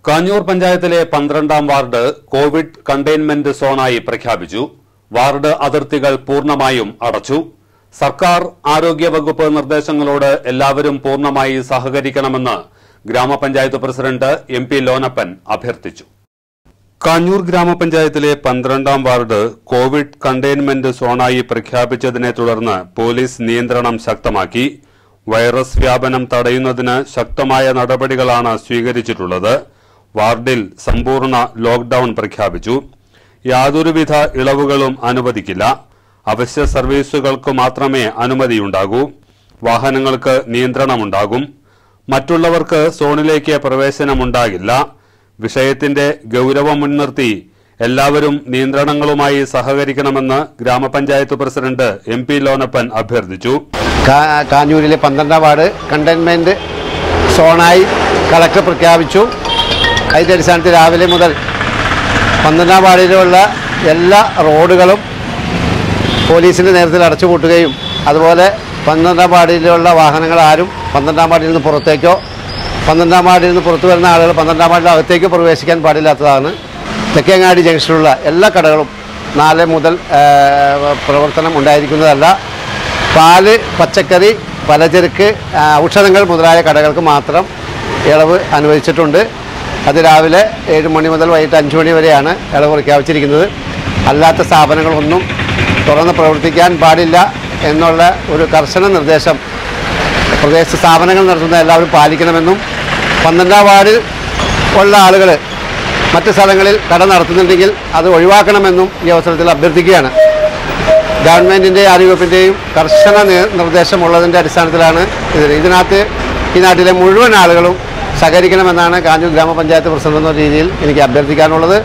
കാഞ്ഞൂർ പഞ്ചായത്തിലെ പന്ത്രണ്ടാം ward Covid containment സോണായി പ്രഖ്യാപിച്ചു വാർഡ് അതിർത്തികൾ പൂർണ്ണമായും അടച്ചു സർക്കാർ ആരോഗ്യ വകുപ്പ് നിർദ്ദേശങ്ങളോട് എല്ലാവരും പൂർണ്ണമായി സഹകരിക്കണമെന്ന് ഗ്രാമപഞ്ചായത്ത് പ്രസിഡന്റ് എം പി ലോനപ്പൻ അഭ്യർത്ഥിച്ചു കാഞ്ഞൂർ ഗ്രാമപഞ്ചായത്തിലെ പന്ത്രണ്ടാം വാർഡ് കോവിഡ് കണ്ടെയ്ൻമെന്റ് സോണായി പ്രഖ്യാപിച്ചതിനെ തുടർന്ന് പോലീസ് നിയന്ത്രണം ശക്തമാക്കി വൈറസ് വ്യാപനം തടയുന്നതിന് ശക്തമായ നടപടികളാണ് സ്വീകരിച്ചിട്ടുള്ളത് വാർഡിൽ സമ്പൂർണ്ണ ലോക്ഡൌൺ പ്രഖ്യാപിച്ചു യാതൊരുവിധ ഇളവുകളും അനുവദിക്കില്ല അവശ്യ സർവീസുകൾക്ക് മാത്രമേ അനുമതിയുണ്ടാകൂ വാഹനങ്ങൾക്ക് നിയന്ത്രണമുണ്ടാകും മറ്റുള്ളവർക്ക് സോണിലേക്ക് പ്രവേശനമുണ്ടാകില്ല വിഷയത്തിന്റെ ഗൌരവം മുൻനിർത്തി എല്ലാവരും നിയന്ത്രണങ്ങളുമായി സഹകരിക്കണമെന്ന് ഗ്രാമപഞ്ചായത്ത് പ്രസിഡന്റ് എം പി ലോനപ്പൻ അഭ്യർത്ഥിച്ചു കാ- കാഞ്ഞൂരിലെ പന്ത്രണ്ടാം വാർഡ് കണ്ടെയ്ൻമെൻറ്റ് സോണായി കളക്ടർ പ്രഖ്യാപിച്ചു അതിൻ്റെ അടിസ്ഥാനത്തിൽ രാവിലെ മുതൽ പന്ത്രണ്ടാം വാർഡിലുള്ള എല്ലാ റോഡുകളും പോലീസിൻ്റെ നേതൃത്വത്തിൽ അടച്ചുപൂട്ടുകയും അതുപോലെ പന്ത്രണ്ടാം വാർഡിലുള്ള വാഹനങ്ങൾ ആരും പന്ത്രണ്ടാം വാർഡിൽ നിന്ന് പുറത്തേക്കോ പന്ത്രണ്ടാം വാർഡിൽ നിന്ന് പുറത്തു വരുന്ന ആളുകൾ പന്ത്രണ്ടാം വാർഡിൽ അകത്തേക്ക് പ്രവേശിക്കാൻ പാടില്ലാത്തതാണ് തെക്കേങ്ങാടി ജംഗ്ഷനിലുള്ള എല്ലാ കടകളും നാല് മുതൽ ആ, പ്രവർത്തനം ഉണ്ടായിരിക്കുന്നതല്ല പാല് പച്ചക്കറി പലചരക്ക് ആ, ഔഷധങ്ങൾ മുതലായ കടകൾക്ക് മാത്രം ഇളവ് അനുവദിച്ചിട്ടുണ്ട് അത് രാവിലെ ഏഴ് മണി മുതൽ വൈകിട്ട് അഞ്ച് മണി വരെയാണ് ഇളവ് പ്രഖ്യാപിച്ചിരിക്കുന്നത് അല്ലാത്ത സ്ഥാപനങ്ങളൊന്നും തുറന്ന് പ്രവർത്തിക്കാൻ പാടില്ല എന്നുള്ള ഒരു കർശന നിർദ്ദേശം പ്രദേശ സ്ഥാപനങ്ങൾ നടത്തുന്ന എല്ലാവരും പാലിക്കണമെന്നും പന്ത്രണ്ടാം വാർഡിൽ ഉള്ള ആളുകൾ മറ്റ് സ്ഥലങ്ങളിൽ കട നടത്തുന്നുണ്ടെങ്കിൽ അത് ഒഴിവാക്കണമെന്നും ഈ അവസരത്തിൽ അഭ്യർത്ഥിക്കുകയാണ് ഗവൺമെൻറ്റിൻ്റെ ആരോഗ്യത്തിൻ്റെയും കർശന നി- നിർദ്ദേശമുള്ളതിൻ്റെ അടിസ്ഥാനത്തിലാണ് ഇത് ഇതിനകത്ത് ഈ നാട്ടിലെ മുഴുവൻ ആളുകളും സഹകരിക്കണമെന്നാണ് കാഞ്ഞൂർ ഗ്രാമപഞ്ചായത്ത് പ്രസിഡന്റ് എന്ന രീതിയിൽ എനിക്ക് അഭ്യർത്ഥിക്കാനുള്ളത്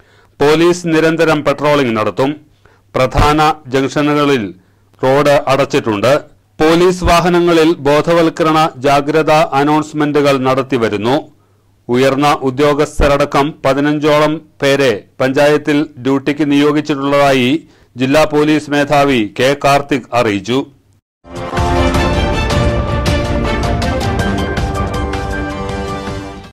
പോലീസ് നിരന്തരം പട്രോളിംഗ് നടത്തും പ്രധാന ജംഗ്ഷനുകളിൽ റോഡ് അടച്ചിട്ടുണ്ട് പോലീസ് വാഹനങ്ങളിൽ ബോധവൽക്കരണ ജാഗ്രതാ അനൗൺസ്മെന്റുകൾ നടത്തിവരുന്നു ഉയർന്ന ഉദ്യോഗസ്ഥരടക്കം പതിനഞ്ചോളം പേരെ പഞ്ചായത്തിൽ ഡ്യൂട്ടിക്ക് നിയോഗിച്ചിട്ടുള്ളതായി ജില്ലാ പോലീസ് മേധാവി കെ കാർത്തിക് അറിയിച്ചു